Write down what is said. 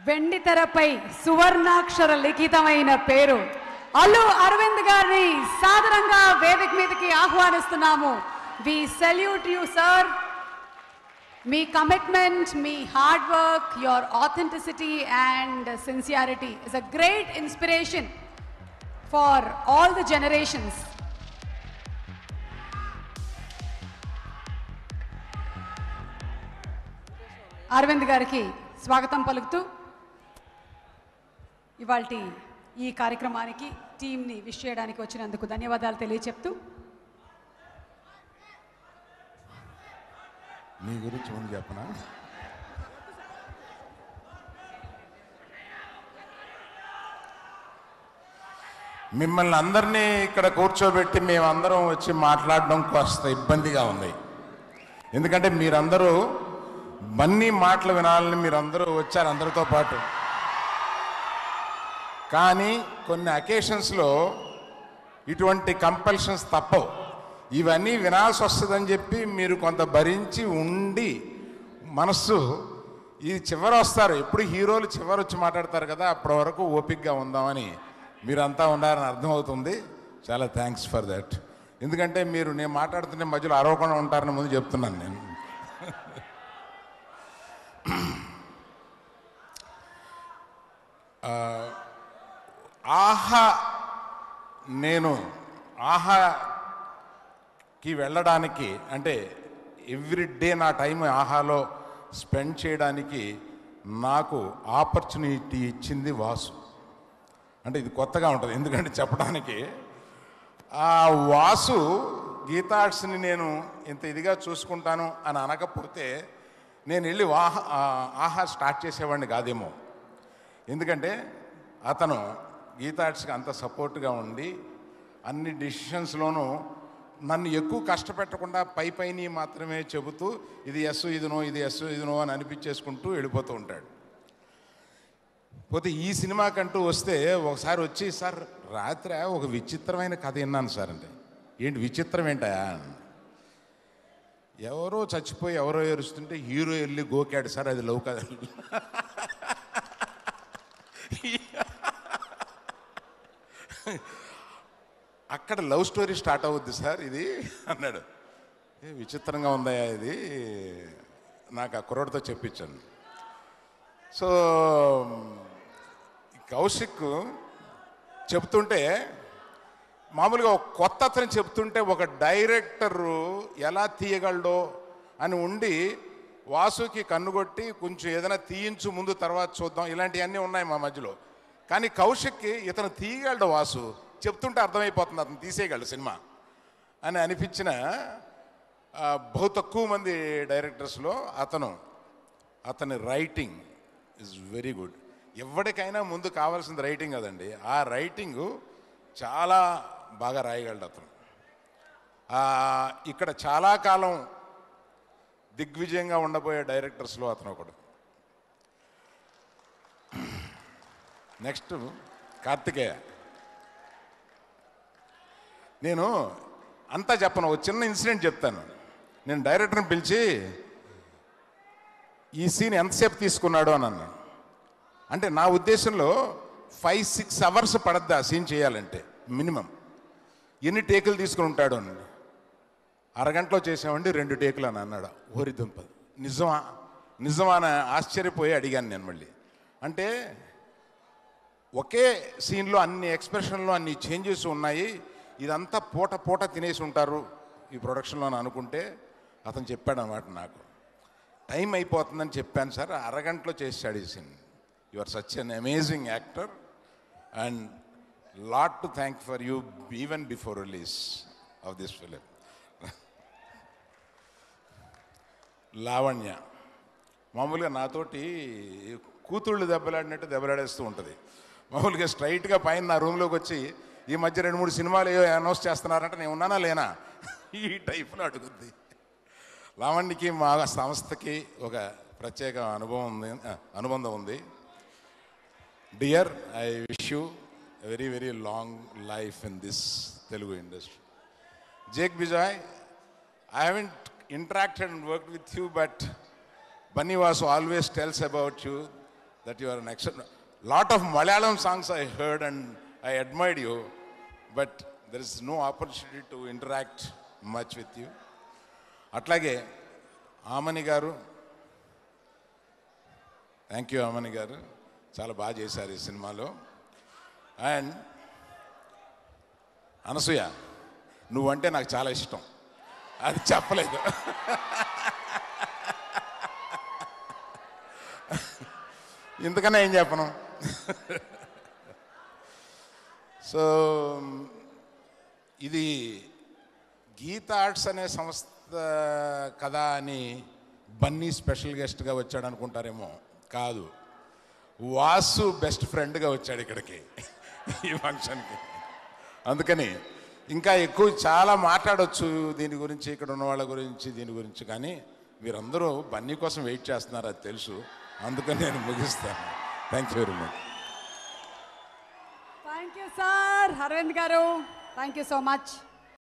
వెండి తెరపై సువర్ణాక్షర లిఖితమైన పేరు అల్లు అరవింద్ గారిని సాదరంగా వేదిక మీదకి ఆహ్వానిస్తున్నాము వి సెల్యూట్ యూ సార్ మీ కమిట్మెంట్ మీ hard work your authenticity and sincerity is a great inspiration for all the generations Aravind గారికి స్వాగతం పలుకుతూ ఇవాళ ఈ కార్యక్రమానికి టీంని విష్ చేయడానికి వచ్చినందుకు ధన్యవాదాలు తెలియచెప్తూ మీ గురించి ముందు చెప్పనా మిమ్మల్ని అందరినీ ఇక్కడ కూర్చోబెట్టి మేమందరం వచ్చి మాట్లాడడం కాస్త ఇబ్బందిగా ఉంది ఎందుకంటే మీరందరూ మన్ని మాటలు వినాలని మీరందరూ వచ్చారు అందరితో పాటు కానీ కొన్ని అకేషన్స్లో ఇటువంటి కంపల్షన్స్ తప్పవు ఇవన్నీ వినాల్సి వస్తుందని చెప్పి మీరు కొంత భరించి ఉండి మనస్సు ఇది చివరి వస్తారు ఎప్పుడు హీరోలు చివరి వచ్చి మాట్లాడతారు కదా అప్పటి వరకు ఓపిక్గా ఉందామని మీరంతా ఉన్నారని అర్థమవుతుంది చాలా థ్యాంక్స్ ఫర్ దట్ ఎందుకంటే మీరు నేను మాట్లాడుతుంటే మధ్యలో అరవకుండా ఉంటారని ముందు చెప్తున్నాను నేను ఆహా నేను ఆహాకి వెళ్ళడానికి అంటే ఎవ్రీ డే నా టైం ఆహాలో స్పెండ్ చేయడానికి నాకు ఆపర్చునిటీ ఇచ్చింది వాసు అంటే ఇది కొత్తగా ఉంటుంది ఎందుకంటే చెప్పడానికి ఆ వాసు గీతార్ట్స్ని నేను ఇంత ఇదిగా చూసుకుంటాను అని అనకపోతే నేను వెళ్ళి వాహ ఆ, ఆహా స్టార్ట్ చేసేవాడిని కాదేమో ఎందుకంటే అతను గీతార్ట్స్కి అంత సపోర్ట్గా ఉండి అన్ని డిసిషన్స్లోనూ నన్ను ఎక్కువ కష్టపెట్టకుండా పై పైని మాత్రమే చెబుతూ ఇది ఎస్ ఇది నో ఇది ఎస్ ఇది నో అని అనిపించేసుకుంటూ వెళ్ళిపోతూ ఉంటాడు పోతే ఈ సినిమాకంటూ వస్తే ఒకసారి వచ్చి సార్ రాత్రి ఒక విచిత్రమైన కథ విన్నాను సార్ అంటే ఏంటి విచిత్రం ఏంటా ఎవరో చచ్చిపోయి ఎవరో ఏరుస్తుంటే హీరో వెళ్ళి గోకాడు సార్ అది లవ్ కథ అక్కడ లవ్ స్టోరీ స్టార్ట్ అవుద్ది సార్ ఇది అన్నాడు ఏ విచిత్రంగా ఉందయ్యా ఇది నాకు ఆ కుర్రోడితో చెప్పించాను సో ఈ కౌశిక్ చెప్తుంటే మామూలుగా ఒక కొత్త అతను చెప్తుంటే ఒక డైరెక్టరు ఎలా తీయగలడో అని ఉండి వాసుకి కన్నుగొట్టి కొంచెం ఏదైనా తీయించు ముందు తర్వాత చూద్దాం ఇలాంటివన్నీ ఉన్నాయి మా మధ్యలో కానీ కౌశిక్కి ఇతను తీయగలడు వాసు చెప్తుంటే అర్థమైపోతుంది అతను తీసేయగలడు సినిమా అని అనిపించిన ఆ, బహు తక్కువ మంది డైరెక్టర్స్లో అతను అతని రైటింగ్ ఇస్ వెరీ గుడ్ ఎవరికైనా ముందు కావాల్సింది రైటింగ్ కదండి ఆ రైటింగ్ చాలా బాగా రాయగలడు అతను ఆ, ఇక్కడ చాలా కాలం దిగ్విజయంగా ఉండబోయే డైరెక్టర్స్లో అతను ఒకడు నెక్స్ట్ కార్తికేయ నేను అంతా చెప్పను ఒక చిన్న ఇన్సిడెంట్ చెప్తాను నేను డైరెక్టర్ని పిలిచి ఈ సీన్ ఎంతసేపు తీసుకున్నాడు అని అన్నాను అంటే నా ఉద్దేశంలో ఫైవ్ సిక్స్ అవర్స్ పడద్ది ఆ సీన్ చేయాలంటే మినిమం ఎన్ని టేకులు తీసుకుని ఉంటాడు అని అరగంటలో చేసామండి రెండు టేకులు అని అన్నాడు ఓరి దుంప నిజమా నిజమా అని ఆశ్చర్యపోయి అడిగాను నేను మళ్ళీ అంటే ఒకే సీన్లో అన్ని ఎక్స్ప్రెషన్లో అన్ని చేంజెస్ ఉన్నాయి ఇదంతా పూట పూట తినేసి ఉంటారు ఈ ప్రొడక్షన్లో అని అనుకుంటే అతను చెప్పాడు అనమాట నాకు టైం అయిపోతుందని చెప్పాను సార్ అరగంటలో చేసాడు ఈ scene you are such an amazing actor and lot to thank for you even before release of this film Lavanya మామూలుగా నాతోటి కూతుళ్ళు దెబ్బలాడినట్టు దెబ్బలాడేస్తూ ఉంటుంది మామూలుగా స్ట్రైట్గా పైన నా రూమ్లోకి వచ్చి ఈ మధ్య రెండు మూడు సినిమాలు ఏవో అనౌన్స్ చేస్తున్నారంటే నేను ఉన్నానా లేనా ఈ టైప్లో అడుగుద్ది లావణ్యకి మా సంస్థకి ఒక ప్రత్యేక అనుభవం ఉంది ఆ, అనుబంధం ఉంది dear I wish you very very long life in this Telugu industry Jake Vijay, I haven't interacted and worked with you, but Bunny Vasu always tells about you that you are an excellent. Lot of Malayalam songs I heard and I admired you, but there is no opportunity to interact much with you. అట్లాగే ఆమని గారు thank you Amani గారు చాలా బాగా చేశారు ఈ సినిమాలో and Anasuya నువ్వంటే నాకు చాలా ఇష్టం అది చెప్పలేదు ఇంతకన్నా ఏం చెప్పను సో ఇది గీత ఆర్ట్స్ అనే సంస్థ కదా అని బన్నీ స్పెషల్ గెస్ట్గా వచ్చాడు అనుకుంటారేమో కాదు వాసు బెస్ట్ ఫ్రెండ్గా వచ్చాడు ఇక్కడికి ఈ ఫంక్షన్కి అందుకని ఇంకా ఎక్కువ చాలా మాట్లాడొచ్చు దీని గురించి ఇక్కడ ఉన్న వాళ్ళ గురించి దీని గురించి కానీ మీరందరూ బన్నీ కోసం వెయిట్ చేస్తున్నారు అది తెలుసు అందుకని నేను ముగిస్తాను thank you very much thank you sir Aravind garu thank you so much